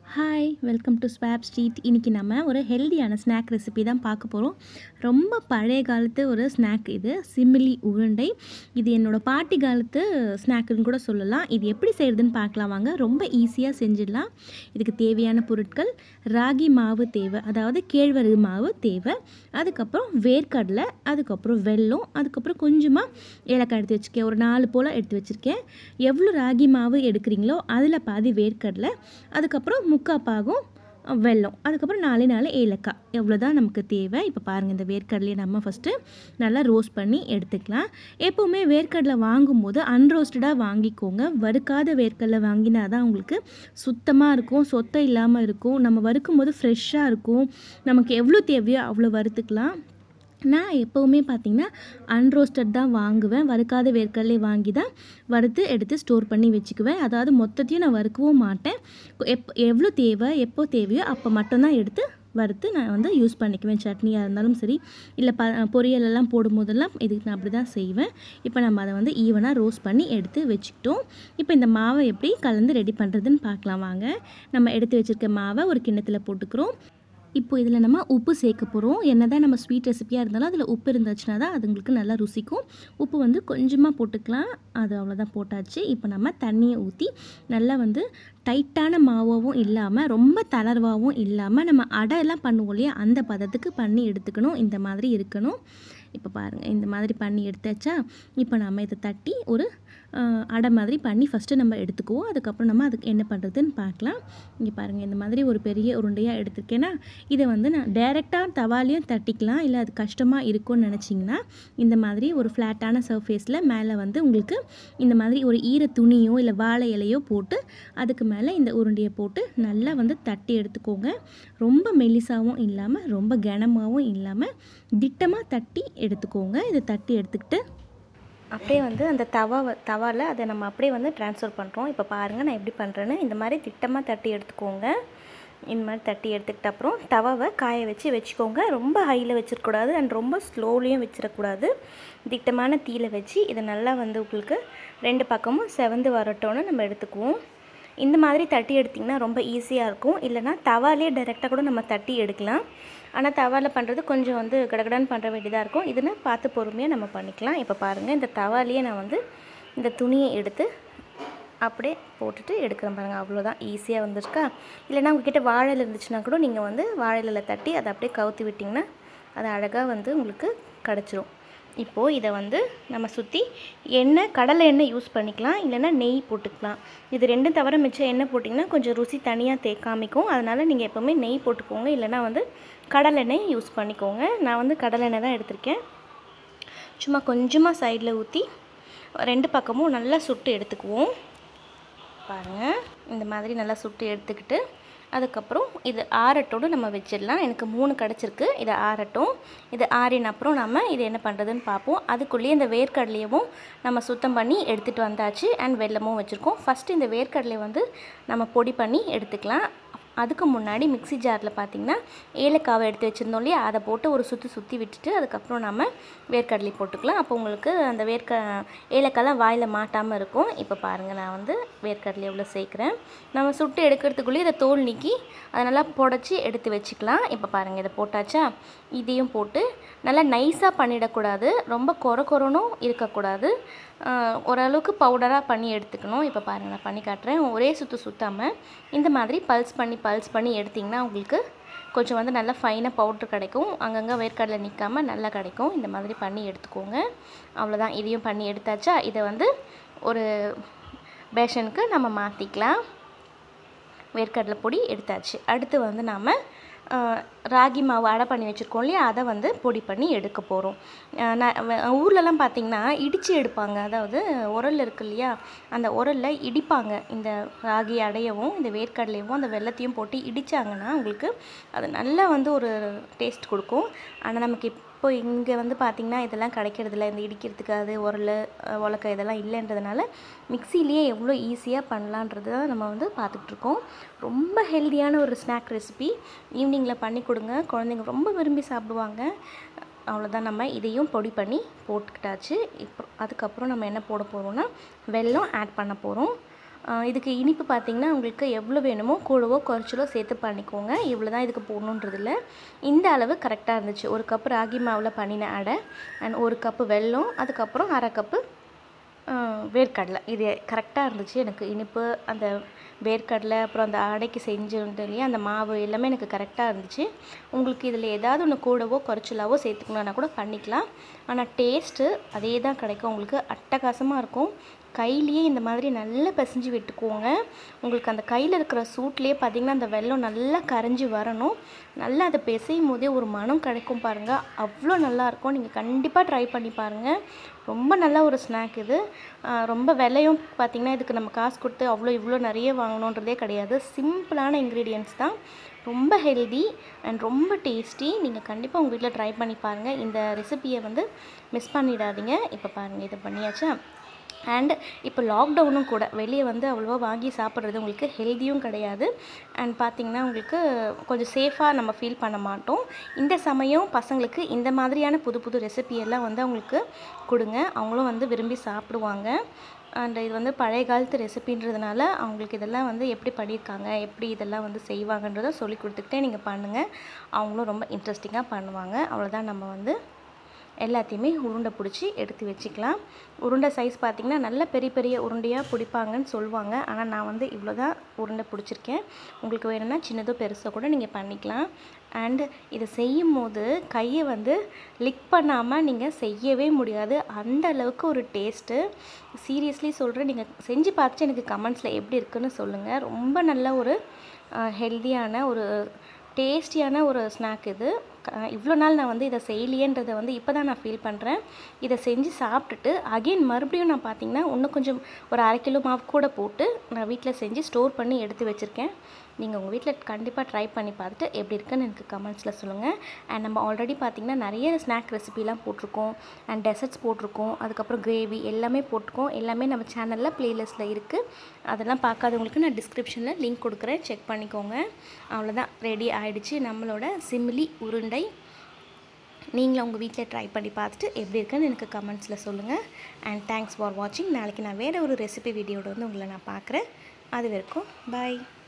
hi welcome to swap street இன்றைக்கி நம்ம ஒரு ஹெல்தியான ஸ்நாக் ரெசிபி தான் பார்க்க போகிறோம் ரொம்ப பழைய காலத்து ஒரு ஸ்நாக் இது சிமிலி உருண்டை இது என்னோடய பாட்டி காலத்து ஸ்நாக்குன்னு கூட சொல்லலாம் இது எப்படி செய்கிறதுன்னு பார்க்கலாம் வாங்க ரொம்ப ஈஸியாக செஞ்சிடலாம் இதுக்கு தேவையான பொருட்கள் ராகி மாவு தேவை அதாவது கேழ்வரகு மாவு தேவை அதுக்கப்புறம் வேர்க்கடலை அதுக்கப்புறம் வெல்லம் அதுக்கப்புறம் கொஞ்சமாக ஏலக்காய் எடுத்து வச்சுருக்கேன் ஒரு நாலு போல் எடுத்து வச்சுருக்கேன் எவ்வளோ ராகி மாவு எடுக்கிறீங்களோ அதில் பாதி வேர்க்கடலை அதுக்கப்புறம் முக்கால் பாகம் வெல்லம் அதுக்கப்புறம் நாலே நாலு ஏலக்காய் எவ்வளோ தான் நமக்கு தேவை இப்போ பாருங்கள் இந்த வேர்க்கடலையை நம்ம ஃபஸ்ட்டு நல்லா ரோஸ்ட் பண்ணி எடுத்துக்கலாம் எப்போவுமே வேர்க்கடலை வாங்கும்போது அன்ரோஸ்டடாக வாங்கிக்கோங்க வறுக்காத வேர்க்கடலை வாங்கினா தான் உங்களுக்கு சுத்தமாக இருக்கும் சொத்தை இல்லாமல் இருக்கும் நம்ம வறுக்கும் போது ஃப்ரெஷ்ஷாக இருக்கும் நமக்கு எவ்வளோ தேவையோ அவ்வளோ வறுத்துக்கலாம் நான் எப்போவுமே பார்த்திங்கன்னா அன்ரோஸ்டட் தான் வாங்குவேன் வறுக்காத வேர்க்கடலை வாங்கி தான் வறுத்து எடுத்து ஸ்டோர் பண்ணி வச்சுக்குவேன் அதாவது மொத்தத்தையும் நான் வறுக்கவும் மாட்டேன் எப் எவ்வளோ தேவை எப்போ தேவையோ அப்போ மட்டும்தான் எடுத்து வறுத்து நான் வந்து யூஸ் பண்ணிக்குவேன் சட்னியாக இருந்தாலும் சரி இல்லை ப பொரியலெல்லாம் போடும்போதெல்லாம் இதுக்கு நான் அப்படி தான் செய்வேன் இப்போ நம்ம அதை வந்து ஈவனாக ரோஸ்ட் பண்ணி எடுத்து வச்சுக்கிட்டோம் இப்போ இந்த மாவை எப்படி கலந்து ரெடி பண்ணுறதுன்னு பார்க்கலாம் வாங்க நம்ம எடுத்து வச்சுருக்க மாவை ஒரு கிண்ணத்தில் போட்டுக்கிறோம் இப்போ இதில் நம்ம உப்பு சேர்க்க போகிறோம் என்ன தான் நம்ம ஸ்வீட் ரெசிப்பியாக இருந்தாலும் அதில் உப்பு இருந்துச்சுன்னா தான் அது உங்களுக்கு நல்லா ருசிக்கும் உப்பு வந்து கொஞ்சமாக போட்டுக்கலாம் அது அவ்வளோதான் போட்டாச்சு இப்போ நம்ம தண்ணியை ஊற்றி நல்லா வந்து டைட்டான மாவாகவும் இல்லாமல் ரொம்ப தளர்வாகவும் இல்லாமல் நம்ம அடையெல்லாம் பண்ணுவோம் இல்லையா அந்த பதத்துக்கு பண்ணி எடுத்துக்கணும் இந்த மாதிரி இருக்கணும் இப்போ பாருங்கள் இந்த மாதிரி பண்ணி எடுத்தாச்சா இப்போ நம்ம இதை தட்டி ஒரு அடை மாதிரி பண்ணி ஃபஸ்ட்டு நம்ம எடுத்துக்குவோம் அதுக்கப்புறம் நம்ம அதுக்கு என்ன பண்ணுறதுன்னு பார்க்கலாம் இங்கே பாருங்கள் இந்த மாதிரி ஒரு பெரிய உருண்டையாக எடுத்துருக்கேன்னா இதை வந்து நான் டைரெக்டாக தவாலையும் தட்டிக்கலாம் இல்லை அது கஷ்டமாக இருக்கும்னு நினச்சிங்கன்னா இந்த மாதிரி ஒரு ஃப்ளாட்டான சர்ஃபேஸில் மேலே வந்து உங்களுக்கு இந்த மாதிரி ஒரு ஈர துணியோ இல்லை வாழை இலையோ போட்டு அதுக்கு மேலே இந்த உருண்டையை போட்டு நல்லா வந்து தட்டி எடுத்துக்கோங்க ரொம்ப மெல்லிசாவும் இல்லாமல் ரொம்ப கனமாகவும் இல்லாமல் திட்டமாக தட்டி எடுத்துக்கோங்க இதை தட்டி எடுத்துக்கிட்டு அப்படியே வந்து அந்த தவா தவாவில் அதை நம்ம அப்படியே வந்து ட்ரான்ஸ்ஃபர் பண்ணுறோம் இப்போ பாருங்கள் நான் எப்படி பண்ணுறேன்னு இந்த மாதிரி திட்டமாக தட்டி எடுத்துக்கோங்க இந்த மாதிரி தட்டி எடுத்துக்கிட்ட அப்புறம் தவாவை காய வச்சு வச்சுக்கோங்க ரொம்ப ஹையில் வச்சிடக்கூடாது அண்ட் ரொம்ப ஸ்லோலையும் வச்சிடக்கூடாது திட்டமான தீயில் வச்சு இதை நல்லா வந்து உங்களுக்கு ரெண்டு பக்கமும் செவந்து வரட்டோன்னு நம்ம எடுத்துக்குவோம் இந்த மாதிரி தட்டி எடுத்திங்கன்னா ரொம்ப ஈஸியாக இருக்கும் இல்லைனா தவாலே டைரெக்டாக கூட நம்ம தட்டி எடுக்கலாம் ஆனால் தவாவில் பண்ணுறது கொஞ்சம் வந்து கடகடான்னு பண்ணுற வேண்டியதாக இருக்கும் இதுன்னு பார்த்து பொறுமையாக நம்ம பண்ணிக்கலாம் இப்போ பாருங்கள் இந்த தவாலேயே நான் வந்து இந்த துணியை எடுத்து அப்படியே போட்டுட்டு எடுக்கிறேன் பாருங்கள் அவ்வளோதான் ஈஸியாக வந்துருக்கா இல்லைனா உங்ககிட்ட வாழையில் இருந்துச்சுன்னா கூட நீங்கள் வந்து வாழையில் தட்டி அதை அப்படியே கவுத்தி விட்டிங்கன்னா அது அழகாக வந்து உங்களுக்கு கிடச்சிரும் இப்போது இதை வந்து நம்ம சுற்றி எண்ணெய் கடலை எண்ணெய் யூஸ் பண்ணிக்கலாம் இல்லைனா நெய் போட்டுக்கலாம் இது ரெண்டும் தவிர மிச்சம் எண்ணெய் போட்டிங்கன்னா கொஞ்சம் ருசி தனியாக தே காமிக்கும் அதனால் நீங்கள் எப்போவுமே நெய் போட்டுக்கோங்க இல்லைனா வந்து கடலெண்ணெய் யூஸ் பண்ணிக்கோங்க நான் வந்து கடலெண்ணெய் தான் எடுத்திருக்கேன் சும்மா கொஞ்சமாக சைடில் ஊற்றி ரெண்டு பக்கமும் நல்லா சுட்டு எடுத்துக்குவோம் பாருங்கள் இந்த மாதிரி நல்லா சுட்டு எடுத்துக்கிட்டு அதுக்கப்புறம் இது ஆறட்டோடு நம்ம வச்சிடலாம் எனக்கு மூணு கிடச்சிருக்கு இதை ஆறட்டும் இது ஆறின அப்புறம் நம்ம இது என்ன பண்ணுறதுன்னு பார்ப்போம் அதுக்குள்ளேயே இந்த வேர்க்கடலையவும் நம்ம சுத்தம் பண்ணி எடுத்துகிட்டு வந்தாச்சு அண்ட் வெள்ளமும் வச்சுருக்கோம் ஃபஸ்ட்டு இந்த வேர்க்கடலையை வந்து நம்ம பொடி பண்ணி எடுத்துக்கலாம் அதுக்கு முன்னாடி மிக்சி ஜாரில் பார்த்திங்கன்னா ஏலக்காவை எடுத்து வச்சுருந்தோம் இல்லையா அதை போட்டு ஒரு சுற்றி சுற்றி விட்டுட்டு அதுக்கப்புறம் நம்ம வேர்க்கடலை போட்டுக்கலாம் அப்போ உங்களுக்கு அந்த வேர்க்க ஏலக்காய்லாம் வாயில் மாட்டாமல் இருக்கும் இப்போ பாருங்கள் நான் வந்து வேர்க்கடலை எவ்வளோ சேர்க்குறேன் நம்ம சுட்டு எடுக்கிறதுக்குள்ளேயே இதை தோல் நீக்கி அதை நல்லா புடச்சி எடுத்து வச்சுக்கலாம் இப்போ பாருங்கள் இதை போட்டாச்சா இதையும் போட்டு நல்லா நைஸாக பண்ணிடக்கூடாது ரொம்ப கொர கொரனும் இருக்கக்கூடாது ஓரளவுக்கு பவுடராக பண்ணி எடுத்துக்கணும் இப்போ பாருங்கள் நான் பண்ணி காட்டுறேன் ஒரே சுற்று சுற்றாமல் இந்த மாதிரி பல்ஸ் பண்ணி பல்ஸ் பண்ணி எடுத்திங்கன்னா உங்களுக்கு கொஞ்சம் வந்து நல்லா ஃபைனாக பவுட்ரு கிடைக்கும் அங்கங்கே வேர்க்கடலை நிற்காமல் நல்லா கிடைக்கும் இந்த மாதிரி பண்ணி எடுத்துக்கோங்க அவ்வளோதான் இதையும் பண்ணி எடுத்தாச்சா இதை வந்து ஒரு பேஷனுக்கு நம்ம மாற்றிக்கலாம் வேர்க்கடலை பொடி எடுத்தாச்சு அடுத்து வந்து நாம் ராகி மாவு அடை பண்ணி வச்சுருக்கோம் இல்லையா அதை வந்து பொடி பண்ணி எடுக்க போகிறோம் நான் ஊர்லலாம் பார்த்திங்கன்னா இடித்து எடுப்பாங்க அதாவது உரல் இருக்கு இல்லையா அந்த உரலில் இடிப்பாங்க இந்த ராகி அடையவும் இந்த வேர்க்கடலையும் அந்த வெள்ளத்தையும் போட்டு இடித்தாங்கன்னா உங்களுக்கு அது நல்லா வந்து ஒரு டேஸ்ட் கொடுக்கும் ஆனால் நமக்கு இப்போ இங்கே வந்து பார்த்திங்கன்னா இதெல்லாம் கிடைக்கிறதில்ல இந்த இடிக்கிறதுக்கு அது உரல் உலக்க இதெல்லாம் இல்லைன்றதுனால மிக்சிலேயே எவ்வளோ ஈஸியாக பண்ணலான்றது தான் நம்ம வந்து பார்த்துட்ருக்கோம் ரொம்ப ஹெல்த்தியான ஒரு ஸ்நாக் ரெசிபி ஈவினிங்கில் பண்ணி கொடுங்க குழந்தைங்க ரொம்ப விரும்பி சாப்பிடுவாங்க அவ்வளோதான் நம்ம இதையும் பொடி பண்ணி போட்டுக்கிட்டாச்சு இப்போ அதுக்கப்புறம் நம்ம என்ன போட போகிறோம்னா வெல்லம் ஆட் பண்ண போகிறோம் ஆஹ் இதுக்கு இனிப்பு பார்த்தீங்கன்னா உங்களுக்கு எவ்வளோ வேணுமோ கூடவோ குறைச்சலோ சேர்த்து பண்ணிக்கோங்க இவ்வளோ தான் இதுக்கு போடணுன்றது இல்லை இந்த அளவு கரெக்டாக இருந்துச்சு ஒரு கப்பு ராகி மாவில் பண்ணின அடை அண்ட் ஒரு கப்பு வெல்லம் அதுக்கப்புறம் அரை கப்பு ஆஹ் வேர்க்கடலை இது கரெக்டாக இருந்துச்சு எனக்கு இனிப்பு அந்த வேர்க்கடலை அப்புறம் அந்த அடைக்கு செஞ்சுட்டு இல்லையா அந்த மாவு எல்லாமே எனக்கு கரெக்டாக இருந்துச்சு உங்களுக்கு இதில் ஏதாவது ஒன்று கூடவோ குறைச்சலாவோ சேர்த்துக்கணுன்னா கூட பண்ணிக்கலாம் ஆனால் டேஸ்ட்டு அதே தான் கிடைக்கும் உங்களுக்கு அட்டகாசமாக இருக்கும் கையிலேயே இந்த மாதிரி நல்லா பிசைஞ்சு விட்டுக்கோங்க உங்களுக்கு அந்த கையில் இருக்கிற சூட்லேயே பார்த்தீங்கன்னா அந்த வெல்லம் நல்லா கரைஞ்சி வரணும் நல்லா அதை பிசையும் போதே ஒரு மனம் கிடைக்கும் பாருங்கள் அவ்வளோ நல்லாயிருக்கும் நீங்கள் கண்டிப்பாக ட்ரை பண்ணி பாருங்கள் ரொம்ப நல்ல ஒரு ஸ்நாக் இது ஆஹ் ரொம்ப விலையும் பார்த்திங்கன்னா இதுக்கு நம்ம காசு கொடுத்து அவ்வளோ இவ்வளோ நிறைய வாங்கணுன்றதே கிடையாது சிம்பிளான இன்க்ரீடியன்ஸ் தான் ரொம்ப ஹெல்தி அண்ட் ரொம்ப டேஸ்டி நீங்கள் கண்டிப்பாக உங்கள் வீட்டில் ட்ரை பண்ணி பாருங்கள் இந்த ரெசிபியை வந்து மிஸ் பண்ணிடாதீங்க இப்போ பாருங்கள் இது பண்ணியாச்சா அண்ட் இப்போ லாக்டவுனும் கூட வெளியே வந்து அவ்வளோவா வாங்கி சாப்பிட்றது உங்களுக்கு ஹெல்த்தியும் கிடையாது அண்ட் பார்த்திங்கன்னா உங்களுக்கு கொஞ்சம் சேஃபாக நம்ம ஃபீல் பண்ண மாட்டோம் இந்த சமயம் பசங்களுக்கு இந்த மாதிரியான புது புது ரெசிபி எல்லாம் வந்து அவங்களுக்கு கொடுங்க அவங்களும் வந்து விரும்பி சாப்பிடுவாங்க அண்ட் இது வந்து பழைய காலத்து ரெசிபின்றதுனால அவங்களுக்கு இதெல்லாம் வந்து எப்படி பண்ணியிருக்காங்க எப்படி இதெல்லாம் வந்து செய்வாங்கன்றதை சொல்லி கொடுத்துக்கிட்டே நீங்கள் பண்ணுங்கள் அவங்களும் ரொம்ப இன்ட்ரெஸ்டிங்காக பண்ணுவாங்க அவ்வளோதான் நம்ம வந்து எல்லாத்தையுமே உருண்டை பிடிச்சி எடுத்து வச்சுக்கலாம் உருண்டை சைஸ் பார்த்திங்கன்னா நல்ல பெரிய பெரிய உருண்டையாக பிடிப்பாங்கன்னு சொல்லுவாங்க ஆனால் நான் வந்து இவ்வளோ தான் உருண்டை பிடிச்சிருக்கேன் உங்களுக்கு வேணும்னா சின்னதோ பெருசோ கூட நீங்கள் பண்ணிக்கலாம் அண்டு இதை செய்யும் போது கையை வந்து லிக் பண்ணாமல் நீங்கள் செய்யவே முடியாது அந்த அளவுக்கு ஒரு டேஸ்ட்டு சீரியஸ்லி சொல்கிறேன் நீங்கள் செஞ்சு பார்த்துட்டு எனக்கு கமெண்ட்ஸில் எப்படி இருக்குன்னு சொல்லுங்கள் ரொம்ப நல்ல ஒரு ஹெல்த்தியான ஒரு டேஸ்டியான ஒரு ஸ்நாக் இது இவ்வளோ நாள் நான் வந்து இதை செய்யலையேன்றதை வந்து இப்போ தான் நான் ஃபீல் பண்ணுறேன் இதை செஞ்சு சாப்பிட்டுட்டு அகெயின் மறுபடியும் நான் பார்த்தீங்கன்னா இன்னும் கொஞ்சம் ஒரு அரை கிலோ மாவு கூட போட்டு நான் வீட்டில் செஞ்சு ஸ்டோர் பண்ணி எடுத்து வச்சுருக்கேன் நீங்கள் உங்கள் வீட்டில் கண்டிப்பாக ட்ரை பண்ணி பார்த்துட்டு எப்படி இருக்குன்னு எனக்கு கமெண்ட்ஸில் சொல்லுங்கள் அண்ட் நம்ம ஆல்ரெடி பார்த்திங்கன்னா நிறைய ஸ்நாக் ரெசிபிலாம் போட்டிருக்கோம் அண்ட் டெசர்ட்ஸ் போட்டிருக்கோம் அதுக்கப்புறம் கிரேவி எல்லாமே போட்டிருக்கோம் எல்லாமே நம்ம சேனலில் ப்ளேலிஸ்ட்டில் இருக்குது அதெல்லாம் பார்க்காதவங்களுக்கு நான் டிஸ்கிரிப்ஷனில் லிங்க் கொடுக்குறேன் செக் பண்ணிக்கோங்க அவ்வளோதான் ரெடி ஆயிடுச்சு நம்மளோட சிமிலி உருண்டை நீங்களும் உங்கள் வீட்டில் ட்ரை பண்ணி பார்த்துட்டு எப்படி இருக்குன்னு எனக்கு கமெண்ட்ஸில் சொல்லுங்கள் அண்ட் தேங்க்ஸ் ஃபார் வாட்சிங் நாளைக்கு நான் வேறு ஒரு ரெசிபி வீடியோட வந்து உங்களை நான் பார்க்குறேன் அது வரைக்கும் பாய்